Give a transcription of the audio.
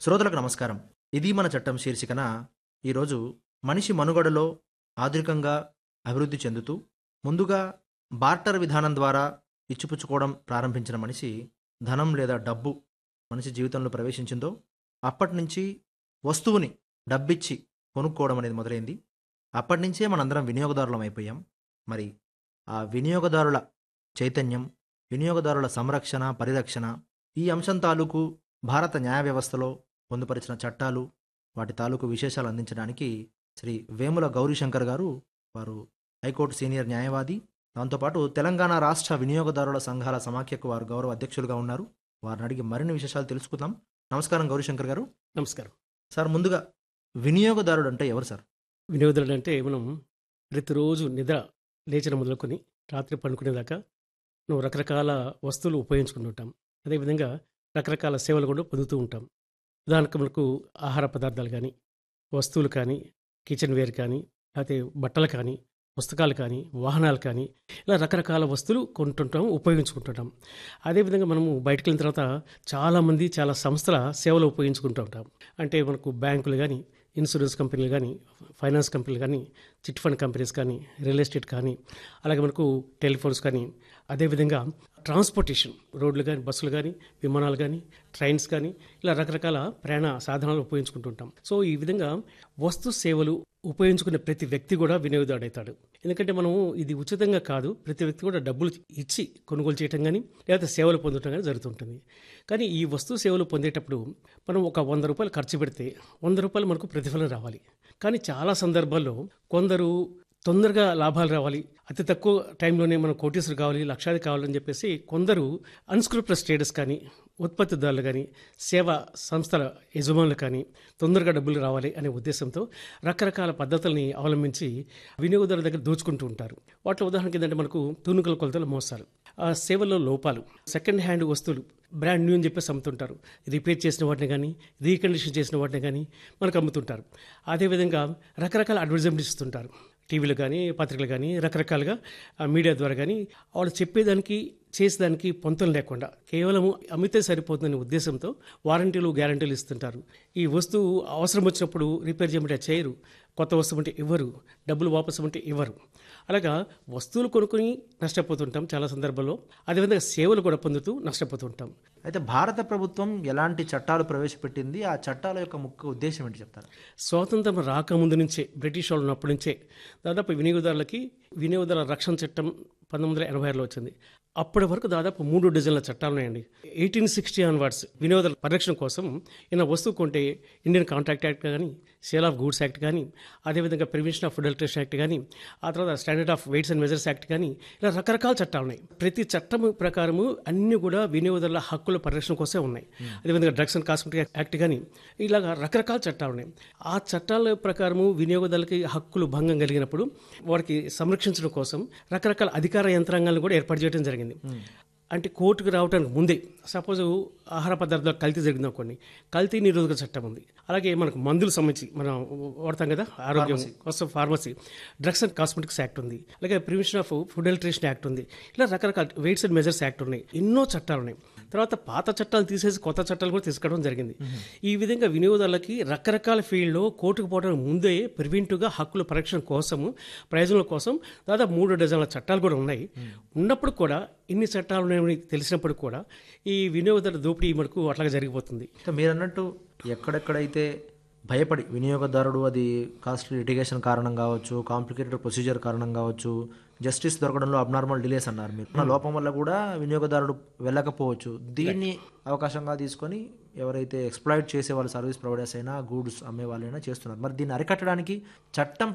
శ్రోతలకు నమస్కారం ఇది మన చట్టం శీర్షికన ఈరోజు మనిషి మనుగడలో ఆధునికంగా అభివృద్ధి చెందుతూ ముందుగా బార్టర్ విధానం ద్వారా ఇచ్చిపుచ్చుకోవడం ప్రారంభించిన మనిషి ధనం లేదా డబ్బు మనిషి జీవితంలో ప్రవేశించిందో అప్పటి నుంచి వస్తువుని డబ్బిచ్చి కొనుక్కోవడం అనేది మొదలైంది అప్పటి నుంచే మనందరం వినియోగదారులం అయిపోయాం మరి ఆ వినియోగదారుల చైతన్యం వినియోగదారుల సంరక్షణ పరిరక్షణ ఈ అంశం తాలూకు భారత న్యాయ వ్యవస్థలో పొందుపరిచిన చట్టాలు వాటి తాలూకు విశేషాలు అందించడానికి శ్రీ వేముల గౌరీశంకర్ గారు వారు హైకోర్టు సీనియర్ న్యాయవాది దాంతోపాటు తెలంగాణ రాష్ట్ర వినియోగదారుల సంఘాల సమాఖ్యకు వారు గౌరవ అధ్యక్షులుగా ఉన్నారు వారిని అడిగి మరిన్ని విశేషాలు తెలుసుకుందాం నమస్కారం గౌరీశంకర్ గారు నమస్కారం సార్ ముందుగా వినియోగదారుడు అంటే ఎవరు సార్ వినియోగదారుడు అంటే మనం ప్రతిరోజు నిద్ర లేచిన మొదలుకొని రాత్రి పండుకునేదాకా నువ్వు రకరకాల వస్తువులు ఉపయోగించుకుంటుంటాం అదేవిధంగా రకరకాల సేవలు కూడా పొందుతూ ఉంటాం ఉదాహరణకు మనకు ఆహార పదార్థాలు కానీ వస్తువులు కానీ కిచెన్ వేర్ కానీ లేకపోతే బట్టలు కానీ పుస్తకాలు కానీ వాహనాలు కానీ ఇలా రకరకాల వస్తువులు కొంటుంటాం ఉపయోగించుకుంటుంటాం అదేవిధంగా మనము బయటకు వెళ్ళిన తర్వాత చాలామంది చాలా సంస్థల సేవలు ఉపయోగించుకుంటూ ఉంటాం అంటే మనకు బ్యాంకులు కానీ ఇన్సూరెన్స్ కంపెనీలు కానీ ఫైనాన్స్ కంపెనీలు కానీ చిట్ ఫండ్ కంపెనీస్ కానీ రియల్ ఎస్టేట్ కానీ అలాగే మనకు టెలిఫోన్స్ కానీ అదేవిధంగా ట్రాన్స్పోర్టేషన్ రోడ్లు కానీ బస్సులు కానీ విమానాలు కానీ ట్రైన్స్ కానీ ఇలా రకరకాల ప్రయాణ సాధనాలు ఉపయోగించుకుంటుంటాం సో ఈ విధంగా వస్తు సేవలు ఉపయోగించుకునే ప్రతి వ్యక్తి కూడా వినియోగదారుడు అవుతాడు ఎందుకంటే మనం ఇది ఉచితంగా కాదు ప్రతి వ్యక్తి కూడా డబ్బులు ఇచ్చి కొనుగోలు చేయటం కానీ లేకపోతే సేవలు పొందటం కానీ జరుగుతుంటుంది కానీ ఈ వస్తు సేవలు పొందేటప్పుడు మనం ఒక వంద రూపాయలు ఖర్చు పెడితే వంద రూపాయలు మనకు ప్రతిఫలం రావాలి కానీ చాలా సందర్భాల్లో కొందరు తొందరగా లాభాలు రావాలి అతి తక్కువ టైంలోనే మనం కోటీసులు కావాలి లక్షాది కావాలని చెప్పేసి కొందరు అన్స్క్రూప్ల స్టేటస్ కానీ ఉత్పత్తిదారులు కానీ సేవా సంస్థల యజమానులు కానీ తొందరగా డబ్బులు రావాలి అనే ఉద్దేశంతో రకరకాల పద్ధతుల్ని అవలంబించి వినియోగదారుల దగ్గర దోచుకుంటూ ఉంటారు వాటిలో ఉదాహరణకి ఏంటంటే మనకు తూనుకల కొలతలు మోసాలు ఆ సేవల్లో లోపాలు సెకండ్ హ్యాండ్ వస్తువులు బ్రాండ్ న్యూ అని చెప్పేసి అమ్ముతుంటారు రిపేర్ చేసిన వాటిని కానీ రీకండిషన్ చేసిన వాటిని కానీ మనకు అమ్ముతుంటారు అదేవిధంగా రకరకాల అడ్వర్టైజ్మెంట్స్ ఇస్తుంటారు టీవీలు కానీ పత్రికలు కానీ రకరకాలుగా ఆ మీడియా ద్వారా కానీ వాళ్ళు చెప్పేదానికి చేసేదానికి పొంతం లేకుండా కేవలం అమ్మితే సరిపోతుందనే ఉద్దేశంతో వారంటీలు గ్యారంటీలు ఇస్తుంటారు ఈ వస్తువు అవసరం వచ్చినప్పుడు రిపేర్ చేయమంటే చేయరు కొత్త వస్తువు అంటే ఇవ్వరు డబ్బులు వాపసు అంటే ఇవ్వరు అలాగా వస్తువులు కొనుక్కొని నష్టపోతుంటాం చాలా సందర్భాల్లో అదేవిధంగా సేవలు కూడా పొందుతూ నష్టపోతుంటాం అయితే భారత ప్రభుత్వం ఎలాంటి చట్టాలు ప్రవేశపెట్టింది ఆ చట్టాల యొక్క ముఖ్య ఉద్దేశం ఏంటి చెప్తారు స్వాతంత్రం రాకముందు నుంచే బ్రిటిష్ వాళ్ళు ఉన్నప్పటి నుంచే దాదాపు వినియోగదారులకి వినియోగదారుల రక్షణ చట్టం పంతొమ్మిది వందల ఎనభై ఆరులో వచ్చింది అప్పటి వరకు దాదాపు మూడు డజన్ల చట్టాలు ఉన్నాయండి ఎయిటీన్ సిక్స్టీ ఆన్వర్డ్స్ వినియోగదారుల పరిరక్షణ కోసం ఈయన వస్తువు కొంటే ఇండియన్ కాంట్రాక్ట్ యాక్ట్ కానీ సేల్ ఆఫ్ గూడ్స్ యాక్ట్ కానీ అదేవిధంగా prevention of food adulteration act కానీ ఆ తర్వాత standard of weights and measures act కానీ ఇలా రకరకాల చట్టాలు ఉన్నాయి ప్రతి చట్టం ప్రకారము అన్ని కూడా వినియోగదారుల హక్కుల పరిరక్షణ కోసమే ఉన్నాయి అదేవిధంగా డ్రగ్స్ అండ్ కాస్మెటిక్ యాక్ట్ కానీ ఇలాగ రకరకాల చట్టాలు ఉన్నాయి ఆ చట్టాల ప్రకారము వినియోగదారులకి హక్కులు భంగం కలిగినప్పుడు వారికి సంరక్షించడం కోసం రకరకాల అధికార యంత్రాంగాలను కూడా ఏర్పాటు చేయడం జరిగింది అంటే కోర్టుకు రావడానికి ముందే సపోజ్ ఆహార పదార్థాలు కల్తీ జరిగింది అనుకోండి కల్తీ నిరోధక చట్టం ఉంది అలాగే మనకు మందులు సంబంధించి మనం వాడతాం కదా ఆరోగ్యం కోసం pharmacy drugs and cosmetics act ఉంది అలాగే prevention of food adulteration act ఉంది ఇలా రకరకాల వెయిట్స్ అండ్ మెజర్స్ యాక్ట్ ఉన్నాయి ఎన్నో చట్టాలు ఉన్నాయి తర్వాత పాత చట్టాలు తీసేసి కొత్త చట్టాలు కూడా తీసుకురావడం జరిగింది ఈ విధంగా వినియోగదారులకి రకరకాల ఫీల్డ్లో కోర్టుకు పోవడానికి ముందే ప్రివెంటివ్గా హక్కుల పరీక్షణ కోసము ప్రయోజనాల కోసం దాదాపు మూడు డజన్ల చట్టాలు కూడా ఉన్నాయి ఉన్నప్పుడు కూడా ఇన్ని చట్టాలు ఉన్నాయని తెలిసినప్పుడు కూడా ఈ వినియోగదారుల దోపిడీ మనకు అట్లాగే జరిగిపోతుంది ఇంకా మీరు అన్నట్టు ఎక్కడెక్కడైతే భయపడి వినియోగదారుడు అది కాస్ట్లీ లిటిగేషన్ కారణం కావచ్చు కాంప్లికేటెడ్ ప్రొసీజర్ కారణం కావచ్చు జస్టిస్ దొరకడంలో అబ్నార్మల్ డిలేస్ అన్నారు మీరు ఉన్న లోపం వల్ల కూడా వినియోగదారుడు వెళ్ళకపోవచ్చు దీన్ని అవకాశంగా తీసుకొని ఎవరైతే ఎక్స్ప్లాయిట్ చేసే వాళ్ళు సర్వీస్ ప్రొవైడర్స్ అయినా గూడ్స్ అమ్మే వాళ్ళైనా చేస్తున్నారు మరి దీన్ని అరికట్టడానికి చట్టం